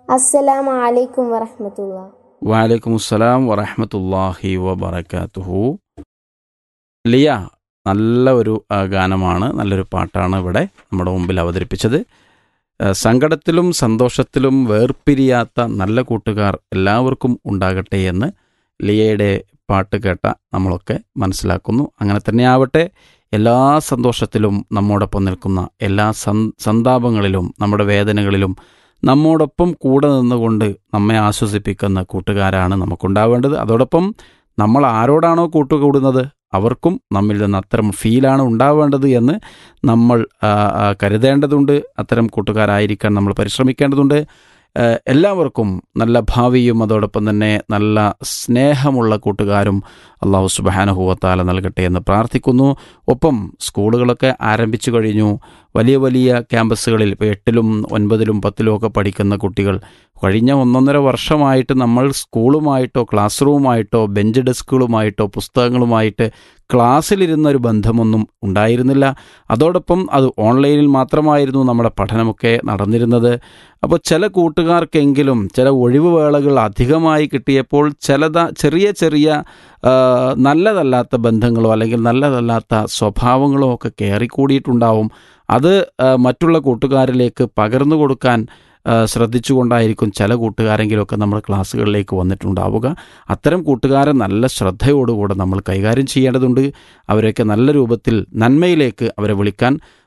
അസ്സലാമു അലൈക്കും വറഹമത്തുള്ള വാലൈക്കും അസ്സലാം വറഹമത്തല്ലാഹി വബർക്കാത്തുഹു ലിയ നല്ല ഒരു ആ, ഗാനമാണ് നല്ലൊരു പാട്ടാണ് ഇവിടെ നമ്മുടെ മുമ്പിൽ അവതരിപ്പിച്ചത് ആ, സങ്കടത്തിലും സന്തോഷത്തിലും വേർപിരിയാത്ത നല്ല കൂട്ടുകാർ എല്ലാവർക്കും ഉണ്ടാകട്ടെ എന്ന് ലിയയുടെ പാട്ട് കേട്ട നമ്മളൊക്കെ മനസ്സിലാക്കുന്നു അങ്ങനെ തന്നെ ആവട്ടെ എല്ലാ സന്തോഷത്തിലും നമ്മോടൊപ്പം നിൽക്കുന്ന എല്ലാ സന് സന്താപങ്ങളിലും നമ്മുടെ വേദനകളിലും നമ്മോടൊപ്പം കൂടെ നിന്നുകൊണ്ട് നമ്മെ ആശ്വസിപ്പിക്കുന്ന കൂട്ടുകാരാണ് നമുക്കുണ്ടാവേണ്ടത് അതോടൊപ്പം നമ്മൾ ആരോടാണോ കൂട്ടുകൂടുന്നത് അവർക്കും നമ്മിൽ നിന്ന് അത്തരം ഫീലാണ് ഉണ്ടാവേണ്ടത് എന്ന് നമ്മൾ ആ, ആ, കരുതേണ്ടതുണ്ട് അത്തരം കൂട്ടുകാരായിരിക്കാൻ നമ്മൾ പരിശ്രമിക്കേണ്ടതുണ്ട് ആ, എല്ലാവർക്കും നല്ല ഭാവിയും അതോടൊപ്പം തന്നെ നല്ല സ്നേഹമുള്ള കൂട്ടുകാരും അള്ളാഹു സുബാനഹുവത്താല നൽകട്ടെ എന്ന് പ്രാർത്ഥിക്കുന്നു ഒപ്പം സ്കൂളുകളൊക്കെ ആരംഭിച്ചു കഴിഞ്ഞു വലിയ വലിയ ക്യാമ്പസുകളിൽ ഇപ്പോൾ എട്ടിലും ഒൻപതിലും പത്തിലും ഒക്കെ പഠിക്കുന്ന കുട്ടികൾ കഴിഞ്ഞ ഒന്നൊന്നര വർഷമായിട്ട് നമ്മൾ സ്കൂളുമായിട്ടോ ക്ലാസ് റൂമായിട്ടോ ബെഞ്ച് ഡെസ്കുകളുമായിട്ടോ പുസ്തകങ്ങളുമായിട്ട് ക്ലാസ്സിലിരുന്ന ഒരു ബന്ധമൊന്നും ഉണ്ടായിരുന്നില്ല അതോടൊപ്പം അത് ഓൺലൈനിൽ മാത്രമായിരുന്നു നമ്മുടെ പഠനമൊക്കെ നടന്നിരുന്നത് അപ്പോൾ ചില കൂട്ടുകാർക്കെങ്കിലും ചില ഒഴിവ് വേളകൾ അധികമായി കിട്ടിയപ്പോൾ ചിലത ചെറിയ ചെറിയ ആ, നല്ലതല്ലാത്ത ബന്ധങ്ങളോ അല്ലെങ്കിൽ നല്ലതല്ലാത്ത സ്വഭാവങ്ങളോ ഒക്കെ കയറിക്കൂടിയിട്ടുണ്ടാവും അത് ആ, മറ്റുള്ള കൂട്ടുകാരിലേക്ക് പകർന്നു കൊടുക്കാൻ ആ, ശ്രദ്ധിച്ചുകൊണ്ടായിരിക്കും ചില കൂട്ടുകാരെങ്കിലുമൊക്കെ നമ്മുടെ ക്ലാസ്സുകളിലേക്ക് വന്നിട്ടുണ്ടാവുക അത്തരം കൂട്ടുകാരെ നല്ല ശ്രദ്ധയോടുകൂടെ നമ്മൾ കൈകാര്യം ചെയ്യേണ്ടതുണ്ട് അവരെയൊക്കെ നല്ല രൂപത്തിൽ നന്മയിലേക്ക് അവരെ വിളിക്കാൻ